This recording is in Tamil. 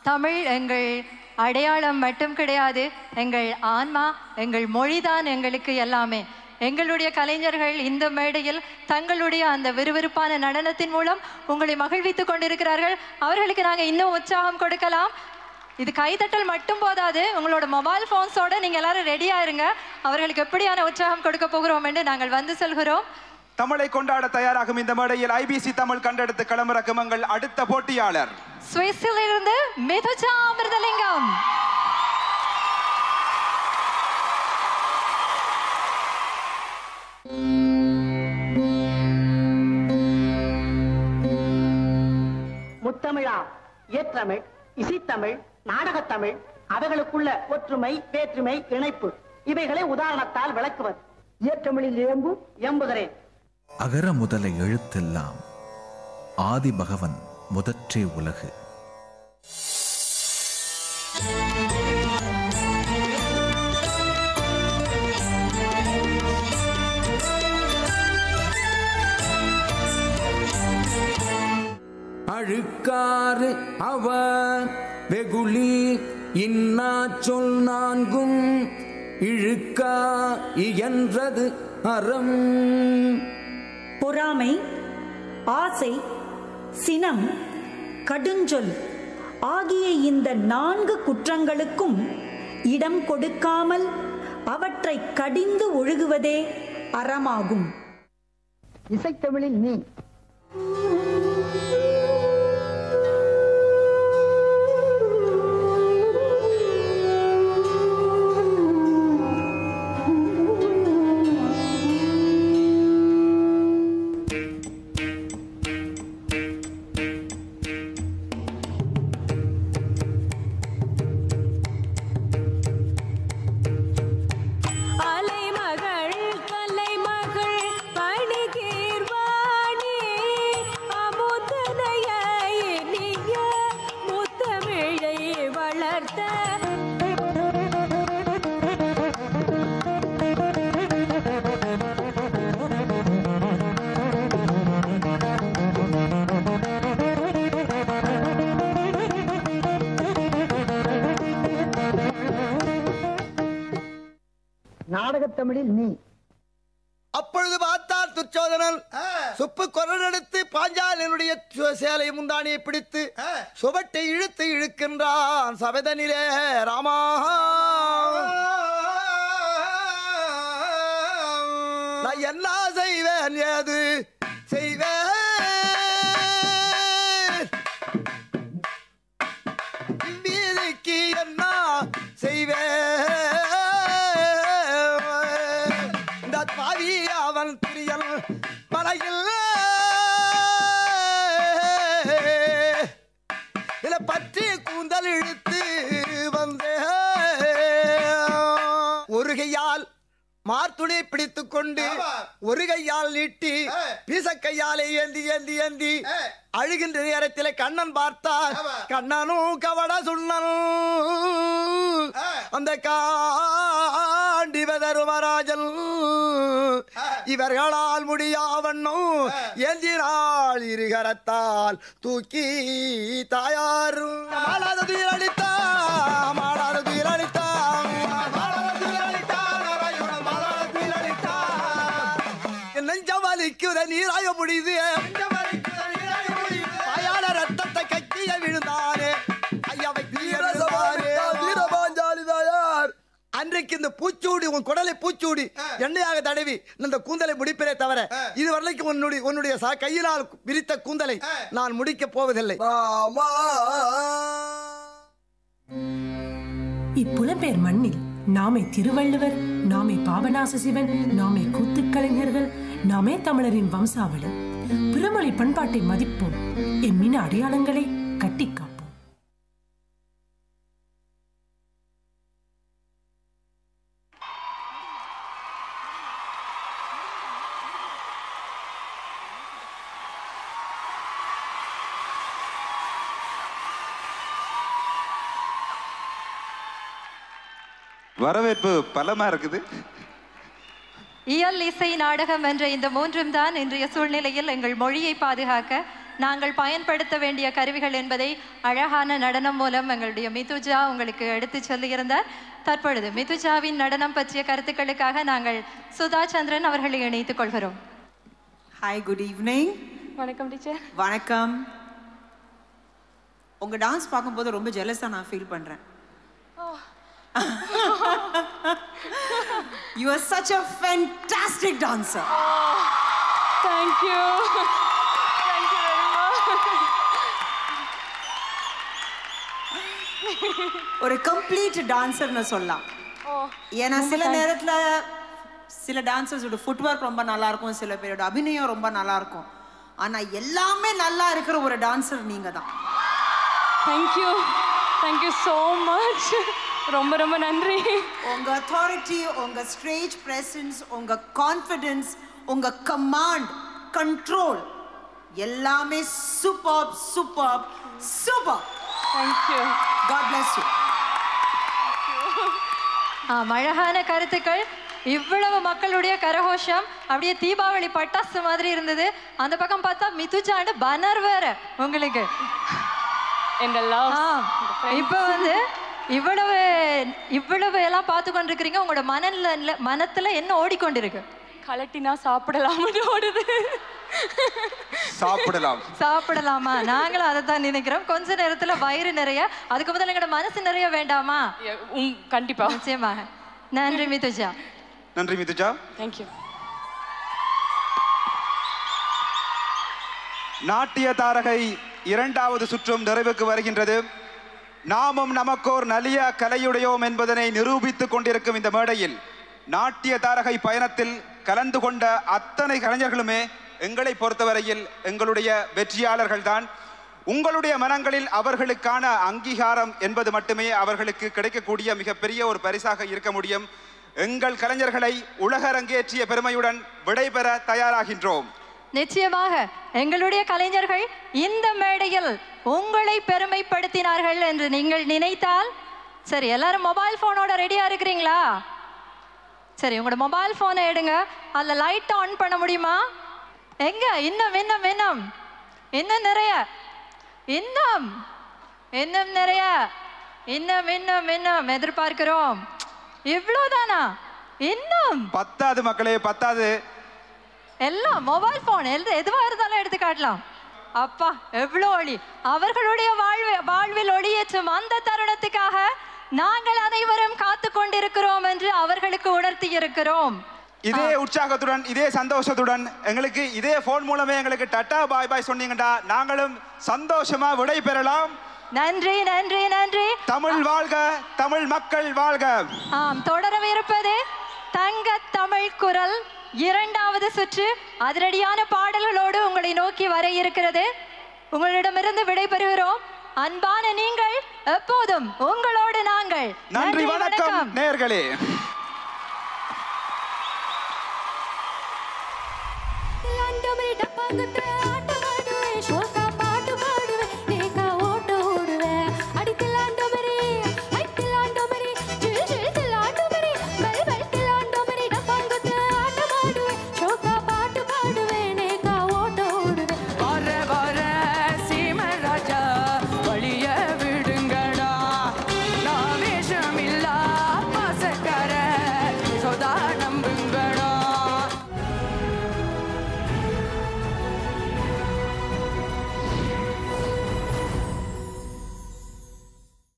தமிழ் எங்கள் அடையாளம் மட்டும் கிடையாது எங்கள் ஆன்மா எங்கள் மொழிதான் எங்களுக்கு எல்லாமே எங்களுடைய கலைஞர்கள் இந்த மேடையில் தங்களுடைய அந்த விறுவிறுப்பான நடனத்தின் மூலம் உங்களை மகிழ்வித்துக் கொண்டிருக்கிறார்கள் அவர்களுக்கு நாங்கள் இன்னும் உற்சாகம் கொடுக்கலாம் இது கைதட்டல் மட்டும் போதாது உங்களோட மொபைல் ஃபோன்ஸோட நீங்க எல்லாரும் ரெடியா இருங்க அவர்களுக்கு எப்படியான உற்சாகம் கொடுக்க போகிறோம் என்று நாங்கள் வந்து சொல்கிறோம் தமிழை கொண்டாட தயாராகும் இந்த மேடையில் ஐபிசி தமிழ் கண்டெடுத்து களமிறக்கும் எங்கள் அடுத்த போட்டியாளர் சுவிஸில் இருந்து மிதுஜா அமிர்தலிங்கம் முத்தமிழா இயற்றமிழ் இசைத்தமிழ் நாடகத்தமிழ் அவைகளுக்குள்ள ஒற்றுமை வேற்றுமை இணைப்பு இவைகளை உதாரணத்தால் விளக்குவது இயற்றமிழில் இயம்பு எம்புகிறேன் அகர முதல எழுத்தெல்லாம் ஆதி பகவன் முதற்றே உலகு அழுக்காறு அவர் வெகுளி இன்னா சொல் நான்கும் இழுக்கா இயன்றது அறம் பொறாமை ஆசை சினம் கடுஞ்சொல் ஆகிய இந்த நான்கு குற்றங்களுக்கும் இடம் கொடுக்காமல் அவற்றை கடிந்து ஒழுகுவதே அறமாகும் இசைத்தமிழில் நீ அலைமகள் கலைமகள் பணிகீர்வாணி அமுதனைய இனிய முத்தமிழை வளர்த்த நாடகத்தமிழில் நீ அப்பொழுது பார்த்தார் துச்சோதனன் சுப்பு குரல் எடுத்து பாஞ்சாலனுடைய சு- சேலை முந்தானியை பிடித்து சுவட்டை இழுத்து இழுக்கின்றான் சபதனிலே ராமா நான் என்ன செய்வேன் ஏது செய்வேன் வீதிக்கு என்ன செய்வேன் இந்த பாவி அவன் பிரியல் மலையில் இத பற்றி கூந்தல் இழுத்து வந்தேன் ஒரு கையால் மார்த்துணை பிடித்துக் கொண்டு ஒரு கையால் நீட்டி பீசக்கையாலே ஏந்தி ஏந்தி ஏந்தி அழுகின்ற நேரத்தில் கண்ணன் பார்த்தார் கண்ணனும் கவட சுண்ணன் அந்த காண்டி வெதருமராஜன் இவர்களால் முடியாவண்ணும் ஏந்தினாள் இருகரத்தால் தூக்கி தாயாரும் மாளாத துயிலளித்தா மாளாத துயிலளித்தா மாளாத துயிலளித்தா நாராயணன் மாளாத துயிலளித்தா என் நெஞ்சம் வலிக்குத நீராய முடியுது பாயால ரத்தத்தை கக்கிய விழுந்தானே ஐயாவை வீரபாஞ்சாலி தாயார் அன்றைக்கு இந்த பூச்சூடி உன் குடலை பூச்சூடி எண்ணெயாக தடவி இந்த கூந்தலை முடிப்பதே தவிர இது வரைக்கும் உன்னுடைய உன்னுடைய ச- கையினால் விரித்த கூந்தலை நான் முடிக்கப் போவதில்லை இப்புலம்பெயர் மண்ணில் நாமே திருவள்ளுவர் நாமே பாபநாச சிவன் நாமே கூத்துக்கலைஞர்கள் நாமே தமிழரின் வம்சாவளி பிறமொழி பண்பாட்டை மதிப்போம் எம்மின அடையாளங்களை கட்டிக் காப்போம் வரவேற்பு பலமா இருக்குது இயல் இசை நாடகம் என்ற இந்த மூன்றும் தான் இன்றைய சூழ்நிலையில் எங்கள் மொழியை பாதுகாக்க நாங்கள் பயன்படுத்த வேண்டிய கருவிகள் என்பதை அழகான நடனம் மூலம் எங்களுடைய மிதுஜா உங்களுக்கு எடுத்து சொல்லியிருந்தார் தற்பொழுது மிதுஜாவின் நடனம் பற்றிய கருத்துக்களுக்காக நாங்கள் சுதா சந்திரன் அவர்களை இணைத்துக் கொள்கிறோம் ஹாய் குட் ஈவினிங் வணக்கம் டீச்சர் வணக்கம் உங்க டான்ஸ் பார்க்கும்போது ரொம்ப ஜெலஸா நான் ஃபீல் பண்றேன் you are such a fantastic dancer thank you thank you very ஒரு கம்ப்ளீட் டான்சர்னு சொல்லலாம் ஓ ஏன்னா ரொம்ப சில thanks. நேரத்துல சில டான்சர்ஸோட ஃபுட்வொர்க் ரொம்ப நல்லா இருக்கும் சில பேரோட அபிநயம் ரொம்ப நல்லா இருக்கும் ஆனா எல்லாமே நல்லா இருக்கிற ஒரு டான்சர் நீங்க தான் தேங்க்யூ தேங்க்யூ ஸோ மச் ரொம்ப ரொம்ப நன்றி உங்க அத்தாரிட்டி உங்க ஸ்டேஜ் பிரசன்ஸ் உங்க கான்ஃபிடன்ஸ் உங்க கமாண்ட் கண்ட்ரோல் எல்லாமே super super super thank you God bless you ஆம், அழகான கருத்துக்கள் இவ்வளவு மக்களுடைய கரகோஷம் அப்படியே தீபாவளி பட்டாசு மாதிரி இருந்தது அந்த பக்கம் பார்த்தா மிதுஜாண்டு பனர் வேற உங்களுக்கு இந்த லவ் இப்போ வந்து இவ்வளவு இவ்வளவு எல்லாம் பார்த்து கொண்டிருக்கிறீங்க உங்களோட மனநில மனத்துல என்ன ஓடிக்கொண்டிருக்கு கலட்டினா சாப்பிடலாம்னு ஓடுது சாப்பிடலாம் சாப்பிடலாமா நாங்களும் அதை தான் நினைக்கிறோம் கொஞ்ச நேரத்துல வயிறு நிறைய அதுக்கு முதல்ல எங்களோட மனசு நிறைய வேண்டாமா உம் கண்டிப்பா நிச்சயமாக நன்றி மிதுஜா நன்றி மிதுஜா தேங்க்யூ நாட்டிய தாரகை இரண்டாவது சுற்றும் நிறைவுக்கு வருகின்றது நாமும் நமக்கோர் நலிய கலையுடையோம் என்பதனை நிரூபித்துக் கொண்டிருக்கும் இந்த மேடையில் நாட்டிய தாரகை பயணத்தில் கலந்து கொண்ட அத்தனை கலைஞர்களுமே எங்களை பொறுத்தவரையில் எங்களுடைய வெற்றியாளர்கள் தான் உங்களுடைய மனங்களில் அவர்களுக்கான அங்கீகாரம் என்பது மட்டுமே அவர்களுக்கு கிடைக்கக்கூடிய மிகப்பெரிய ஒரு பரிசாக இருக்க முடியும் எங்கள் கலைஞர்களை உலகரங்கேற்றிய பெருமையுடன் விடைபெற தயாராகின்றோம் நிச்சயமாக எங்களுடைய கலைஞர்கள் இந்த மேடையில் உங்களை பெருமைப்படுத்தினார்கள் என்று நீங்கள் நினைத்தால் சரி எல்லாரும் மொபைல் போனோட ரெடியா இருக்கிறீங்களா சரி உங்களோட மொபைல் போனை எடுங்க அதுல லைட் ஆன் பண்ண முடியுமா எங்க இன்னும் இன்னும் இன்னும் இன்னும் நிறைய இன்னும் இன்னும் நிறைய இன்னும் இன்னும் இன்னும் எதிர்பார்க்கிறோம் இவ்வளவுதானா இன்னும் பத்தாது மக்களே பத்தாது எல்லாம் மொபைல் போன் எது எதுவா இருந்தாலும் எடுத்து காட்டலாம் அப்பா எவ்வளோ ஒளி அவர்களுடைய வாழ்வு வாழ்வில் ஒளியேற்றும் அந்த தருணத்துக்காக நாங்கள் அனைவரும் காத்து கொண்டிருக்கிறோம் என்று அவர்களுக்கு உணர்த்தி இருக்கிறோம் இதே உற்சாகத்துடன் இதே சந்தோஷத்துடன் எங்களுக்கு இதே போன் மூலமே எங்களுக்கு டட்டா பாய் பாய் சொன்னீங்கடா நாங்களும் சந்தோஷமா விடை பெறலாம் நன்றி நன்றி நன்றி தமிழ் வாழ்க தமிழ் மக்கள் வாழ்க ஆம் தொடரவிருப்பது தங்க தமிழ் குரல் இரண்டாவது சுற்று அதிரடியான பாடல்களோடு உங்களை நோக்கி வர இருக்கிறது உங்களிடமிருந்து விடைபெறுகிறோம் அன்பான நீங்கள் எப்போதும் உங்களோடு நாங்கள் நன்றி வணக்கம் நேர்களே ஆண்டவரே டப்பாங்குத்து